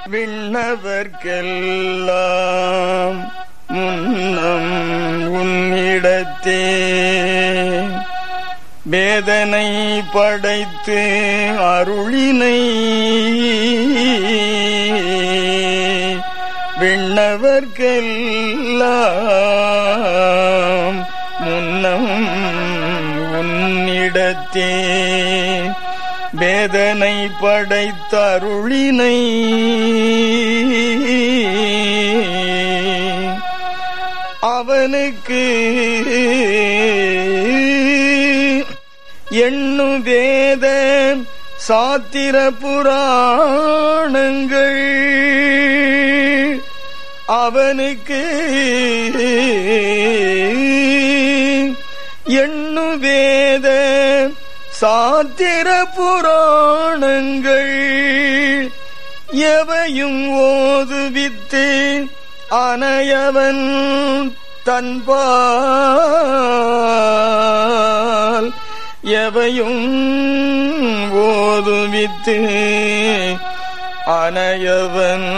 விண்ணவர்க்கெல்லாம் முன்னம் உன்னிடத்தே வேதனை படைத்து அருளினை விண்ணவர்க்கெல்லாம் முன்னம் உன்னிடத்தே வேதனை படைத்த அருளினை அவனுக்கு எண்ணு வேத சாத்திர புராணங்கள் அவனுக்கு எண்ணு வேத சாத்திர புராணங்கள் எவையும் ஓதுவித்து அனையவன் தன்பால் எவையும் ஓதுவித்து அனையவன்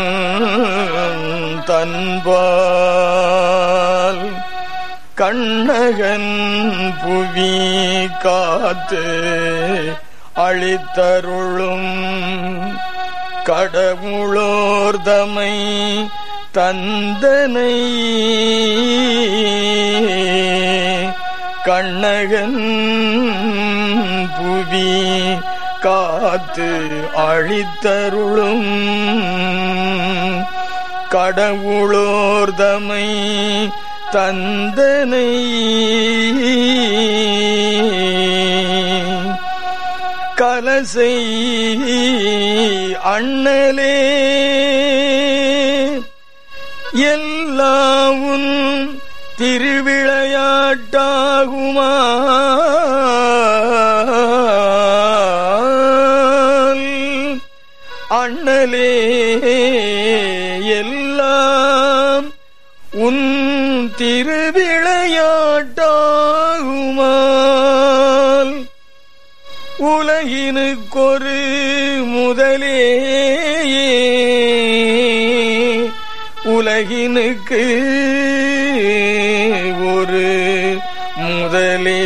தன்பால் கண்ணகன் புவி காத்து அளித்தருளும் கடவுளோர்தமை தந்தனை கண்ணகன் புவி காத்து அழித்தருளும் கடவுளோர்தமை தந்தனை கலசை அண்ணலே எல்லாவும் திருவிளையாட்டாகுமா அண்ணலே எல்லாம் உன் திருவிளையாட்டாகுமால் உலகினுக்கொரு முதலே உலகினுக்கு ஒரு முதலே